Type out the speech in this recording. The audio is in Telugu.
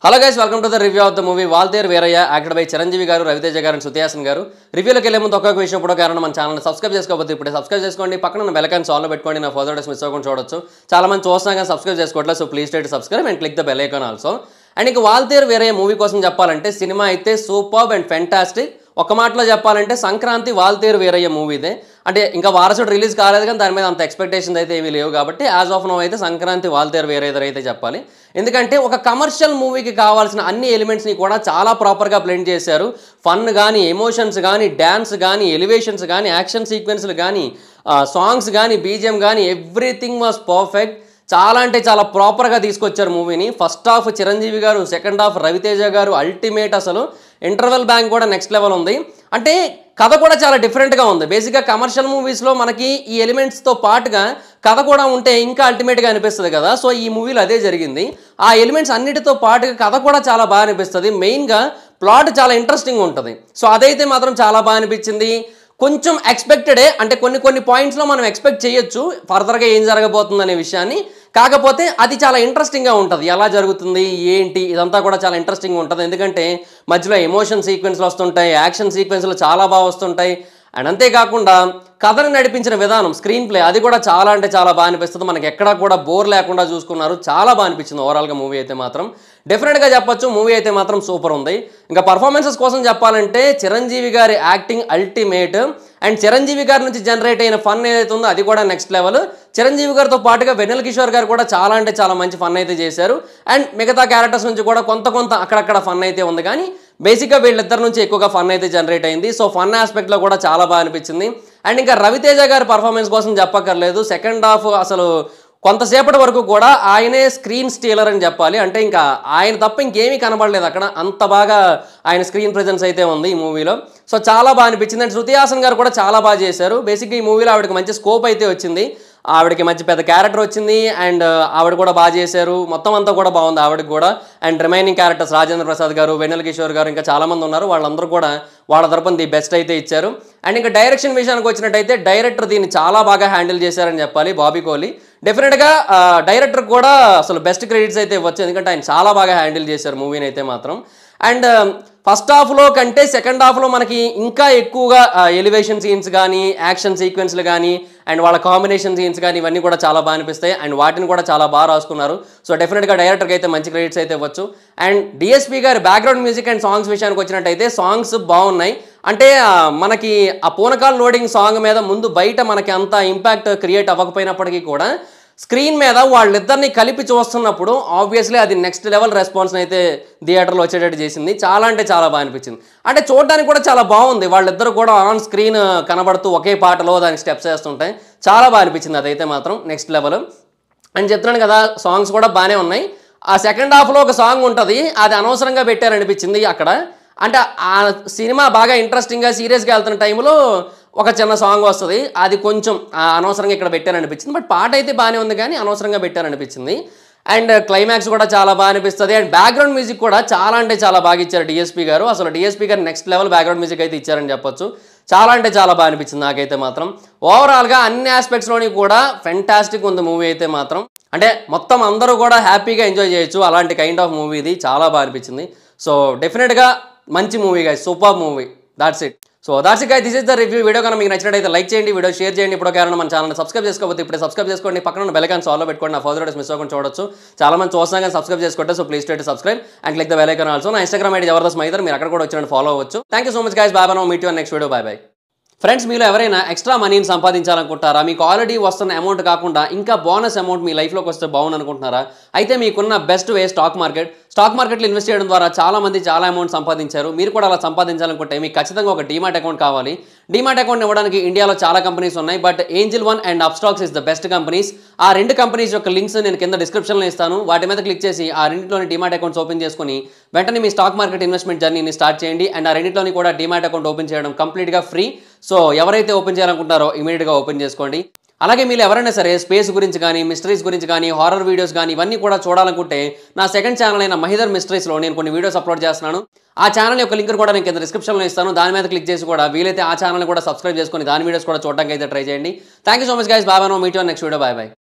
hello guys welcome to the review of the movie Waltair Veerayya acted by Chiranjeevi గారు రవితేజ గారు అండ్ సుతియాసన్ గారు రివ్యూలోకి వెళ్ళే ముందు ఒక్కొక్క విషయం కూడా కారణం మన ఛానల్ సబ్స్క్రైబ్ చేసుకోకపోతే ఇప్పుడే సబ్స్క్రైబ్ చేసుకోండి పక్కన బెలకాన్ సాల్వ్ పెట్టుకోండి నా ఫర్దర్ డేస్ మిస్ అవ్వకుండా చూడొచ్చు చాలా మంది చూస్తున్నా కానీ సబ్స్క్రైబ్ చేసుకోవట్లేదు so please tight subscribe and click the bell icon also and ఇక వాల్తేర్ వీరయ్య మూవీ కోసం చెప్పాలంటే సినిమా అయితే సూపర్ అండ్ ఫెంటాస్టిక్ ఒక మాటలో చెప్పాలంటే సంక్రాంతి వాల్తేరు వీరయ్య మూవీదే అంటే ఇంకా వారసుడు రిలీజ్ కాలేదు కానీ దాని మీద అంత ఎక్స్పెక్టేషన్స్ అయితే ఏమీ లేవు కాబట్టి యాజ్ ఆఫ్ నో అయితే సంక్రాంతి వాల్తేరు వీరయ్య అయితే చెప్పాలి ఎందుకంటే ఒక కమర్షియల్ మూవీకి కావాల్సిన అన్ని ఎలిమెంట్స్ని కూడా చాలా ప్రాపర్గా బ్లెండ్ చేశారు ఫన్ కానీ ఎమోషన్స్ కానీ డ్యాన్స్ కానీ ఎలివేషన్స్ కానీ యాక్షన్ సీక్వెన్స్లు కానీ సాంగ్స్ కానీ బీజిఎం కానీ ఎవ్రీథింగ్ వాజ్ పర్ఫెక్ట్ చాలా అంటే చాలా ప్రాపర్గా తీసుకొచ్చారు మూవీని ఫస్ట్ హాఫ్ చిరంజీవి గారు సెకండ్ హాఫ్ రవితేజ గారు అల్టిమేట్ అసలు ఇంటర్వెల్ బ్యాంక్ కూడా నెక్స్ట్ లెవెల్ ఉంది అంటే కథ కూడా చాలా డిఫరెంట్గా ఉంది బేసిక్గా కమర్షియల్ మూవీస్లో మనకి ఈ ఎలిమెంట్స్తో పాటుగా కథ కూడా ఉంటే ఇంకా అల్టిమేట్గా అనిపిస్తుంది కదా సో ఈ మూవీలో అదే జరిగింది ఆ ఎలిమెంట్స్ అన్నిటితో పాటుగా కథ కూడా చాలా బాగా అనిపిస్తుంది మెయిన్గా ప్లాట్ చాలా ఇంట్రెస్టింగ్ ఉంటుంది సో అదైతే మాత్రం చాలా బాగా అనిపించింది కొంచెం ఎక్స్పెక్టెడే అంటే కొన్ని కొన్ని పాయింట్స్లో మనం ఎక్స్పెక్ట్ చేయొచ్చు ఫర్దర్గా ఏం జరగబోతుంది అనే విషయాన్ని కాకపోతే అది చాలా ఇంట్రెస్టింగ్గా ఉంటుంది ఎలా జరుగుతుంది ఏంటి ఇదంతా కూడా చాలా ఇంట్రెస్టింగ్ ఉంటుంది ఎందుకంటే మధ్యలో ఎమోషన్ సీక్వెన్స్లు వస్తుంటాయి యాక్షన్ సీక్వెన్స్లు చాలా బాగా వస్తుంటాయి అండ్ అంతేకాకుండా కథను నడిపించిన విధానం స్క్రీన్ ప్లే అది కూడా చాలా అంటే చాలా బాగా అనిపిస్తుంది మనకి ఎక్కడా కూడా బోర్ లేకుండా చూసుకున్నారు చాలా బాగా అనిపించింది ఓవరాల్గా మూవీ అయితే మాత్రం డెఫినెట్గా చెప్పొచ్చు మూవీ అయితే మాత్రం సూపర్ ఉంది ఇంకా పర్ఫార్మెన్సెస్ కోసం చెప్పాలంటే చిరంజీవి గారి యాక్టింగ్ అల్టిమేట్ అండ్ చిరంజీవి గారి నుంచి జనరేట్ అయిన ఫన్ ఏదైతే ఉందో అది కూడా నెక్స్ట్ లెవెల్ చిరంజీవి గారితో పాటుగా వెన్నెల కిషోర్ గారు కూడా చాలా అంటే చాలా మంచి ఫన్ అయితే చేశారు అండ్ మిగతా క్యారెక్టర్స్ నుంచి కూడా కొంత కొంత అక్కడక్కడ ఫన్ అయితే ఉంది కానీ బేసిక్గా వీళ్ళిద్దరి నుంచి ఎక్కువగా ఫన్ అయితే జనరేట్ అయింది సో ఫన్ ఆస్పెక్ట్లో కూడా చాలా బాగా అనిపించింది అండ్ ఇంకా రవితేజ గారి పర్ఫార్మెన్స్ కోసం చెప్పక్కర్లేదు సెకండ్ హాఫ్ అసలు కొంతసేపటి వరకు కూడా ఆయనే స్క్రీన్ స్టీలర్ అని చెప్పాలి అంటే ఇంకా ఆయన తప్ప ఇంకేమీ కనబడలేదు అక్కడ అంత బాగా ఆయన స్క్రీన్ ప్రెజెన్స్ అయితే ఉంది ఈ మూవీలో సో చాలా బాగా అనిపించింది అండ్ శృతి హాసన్ గారు కూడా చాలా బాగా చేశారు బేసిక్గా ఈ మూవీలో ఆవిడకి మంచి స్కోప్ అయితే వచ్చింది ఆవిడకి మంచి పెద్ద క్యారెక్టర్ వచ్చింది అండ్ ఆవిడ కూడా బాగా చేశారు మొత్తం అంతా కూడా బాగుంది ఆవిడకి కూడా and remaining characters Rajendra Prasad గారు వెన్నెల కిషోర్ గారు ఇంకా చాలా మంది ఉన్నారు వాళ్ళందరూ కూడా వాళ్ళ తరపున ది బెస్ట్ అయితే ఇచ్చారు అండ్ ఇంకా డైరెక్షన్ విషయానికి వచ్చినట్టయితే డైరెక్టర్ దీన్ని చాలా బాగా హ్యాండిల్ చేశారని చెప్పాలి బాబీ కోహ్లీ డెఫినెట్గా డైరెక్టర్ కూడా అసలు బెస్ట్ క్రెడిట్స్ అయితే ఇవ్వచ్చు ఎందుకంటే ఆయన చాలా బాగా హ్యాండిల్ చేశారు మూవీని అయితే మాత్రం అండ్ ఫస్ట్ హాఫ్లో కంటే సెకండ్ హాఫ్లో మనకి ఇంకా ఎక్కువగా ఎలివేషన్ సీన్స్ కానీ యాక్షన్ సీక్వెన్స్లు కానీ అండ్ వాళ్ళ కాంబినేషన్ సీన్స్ కానీ ఇవన్నీ కూడా చాలా బాగా అనిపిస్తాయి అండ్ వాటిని కూడా చాలా బాగా రాసుకున్నారు సో డెఫినెట్గా డైరెక్టర్కి అయితే మంచి క్రెడిట్స్ అయితే ఇవ్వచ్చు అండ్ డిఎస్పీ గారి బ్యాక్గ్రౌండ్ మ్యూజిక్ అండ్ సాంగ్స్ విషయానికి వచ్చినట్టయితే సాంగ్స్ బాగున్నాయి అంటే ఆ, మనకి ఆ పూనకాల్ లోడింగ్ సాంగ్ మీద ముందు బయట మనకి అంత ఇంపాక్ట్ క్రియేట్ అవ్వకపోయినప్పటికీ కూడా స్క్రీన్ మీద వాళ్ళిద్దరిని కలిపి చూస్తున్నప్పుడు ఆబ్వియస్లీ అది నెక్స్ట్ లెవెల్ రెస్పాన్స్ అయితే థియేటర్లో వచ్చేటట్టు చేసింది చాలా అంటే చాలా బాగా అనిపించింది అంటే చూడడానికి కూడా చాలా బాగుంది వాళ్ళిద్దరు కూడా ఆన్ స్క్రీన్ కనబడుతూ ఒకే పాటలో దానికి స్టెప్స్ వేస్తుంటాయి చాలా బాగా అనిపించింది అదైతే మాత్రం నెక్స్ట్ లెవెల్ అని చెప్తున్నాను కదా సాంగ్స్ కూడా బాగానే ఉన్నాయి ఆ సెకండ్ హాఫ్లో ఒక సాంగ్ ఉంటుంది అది అనవసరంగా పెట్టారనిపించింది అక్కడ అంటే ఆ సినిమా బాగా ఇంట్రెస్టింగ్గా సీరియస్గా వెళ్తున్న టైంలో ఒక చిన్న సాంగ్ వస్తుంది అది కొంచెం ఆ, అనవసరంగా ఇక్కడ పెట్టారనిపించింది బట్ పాట అయితే బాగానే ఉంది కానీ అనవసరంగా పెట్టారనిపించింది అండ్ క్లైమాక్స్ కూడా చాలా బాగా అనిపిస్తుంది అండ్ బ్యాక్గ్రౌండ్ మ్యూజిక్ కూడా చాలా అంటే చాలా బాగా ఇచ్చారు డిఎస్పీ గారు అసలు డిఎస్పీ గారు నెక్స్ట్ లెవెల్ బ్యాక్గ్రౌండ్ మ్యూజిక్ అయితే ఇచ్చారని చెప్పొచ్చు చాలా అంటే చాలా బాగా అనిపించింది నాకైతే మాత్రం ఓవరాల్గా అన్ని ఆస్పెక్ట్స్లోని కూడా ఫెంటాస్టిక్ ఉంది మూవీ అయితే మాత్రం అంటే మొత్తం అందరూ కూడా హ్యాపీగా ఎంజాయ్ చేయొచ్చు అలాంటి కైండ్ ఆఫ్ మూవీ ఇది చాలా బాగా అనిపించింది సో డెఫినెట్గా మంచి మూవీ గాయ super movie that's it so that's it this is the review video కనుక మీకు నచ్చినట్టయితే లైక్ చేయండి వీడియో షేర్ చేయండి ఇప్పుడు కారణం మన ఛానల్ సబ్స్క్రైబ్ చేసుకోకపోతే ఇప్పుడు సబ్స్క్రైబ్ చేసుకోండి పక్కన బెలకాన్ సాల్వ్ పెట్టుకోండి నా ఫర్దర్ డేస్ మిస్ అవ్వకుండా చూడొచ్చు చాలా మంది చూస్తున్నా కానీ సబ్స్క్రైబ్ చేసుకుంటే so please to subscribe and click the bell icon also నా ఇన్స్టాగ్రామ్ ఐడి జబర్దస్త్ మైదర్ మీరు అక్కడ కూడా వచ్చినట్టు ఫాలో అవ్వచ్చు thank you so much guys bye bye meet you next video bye bye friends మీలో ఎవరైనా ఎక్స్ట్రా మనీని సంపాదించాలనుకుంటారా మీకు ఆల్రెడీ వస్తున్న అమౌంట్ కాకుండా ఇంకా బోనస్ అమౌంట్ మీ లైఫ్లోకి వస్తే బాగుంది అనుకుంటున్నారా అయితే మీకున్న best way stock market stock మార్కెట్లో ఇన్వెస్ట్ చేయడం ద్వారా చాలా మంది చాలా అమౌంట్ సంపాదించారు మీరు కూడా అలా సంపాదించాలనుకుంటే మీకు ఖచ్చితంగా ఒక డీమాట్ అకౌంట్ కావాలి డీమాట్ అకౌంట్ ఇవ్వడానికి ఇండియాలో చాలా కంపెనీస్ ఉన్నాయి but Angel One and Upstox is the best companies ఆ రెండు కంపెనీస్ యొక్క లింక్స్ నేను కింద డిస్క్రిప్షన్లో ఇస్తాను వాటి మీద క్లిక్ చేసి ఆ రెండింటిలోని డీమాట్ అకౌంట్స్ ఓపెన్ చేసుకొని వెంటనే మీ స్టాక్ మార్కెట్ ఇన్వెస్ట్మెంట్ జర్నీని స్టార్ట్ చేయండి అండ్ ఆ రెండింటిలోని కూడా డీమాట్ అకౌంట్ ఓపెన్ చేయడం కంప్లీట్గా ఫ్రీ సో ఎవరైతే ఓపెన్ చేయాలనుకుంటారో ఇమీడియట్గా ఓపెన్ చేసుకోండి అలాగే మీరు ఎవరైనా సరే స్పేస్ గురించి కానీ మిస్టరీస్ గురించి కానీ హారర్ వీడియోస్ కానీ ఇవన్నీ కూడా చూడాలనుకుంటే నా సెకండ్ ఛానల్ అయిన మహిదర్ మిస్టరీస్లో నేను కొన్ని వీడియోస్ అప్లోడ్ చేస్తున్నాను ఆ ఛానల్ యొక్క లింక్ కూడా నేను కింద డిస్క్రిప్షన్లో ఇస్తాను దాని మీద క్లిక్ చేసి కూడా వీలైతే ఆ ఛానల్ కూడా సబ్స్క్రైబ్ చేసుకొని దాని వీడియోస్ కూడా చూడడానికి అయితే ట్రై చేయండి thank you so much guys bye no meet next video bye bye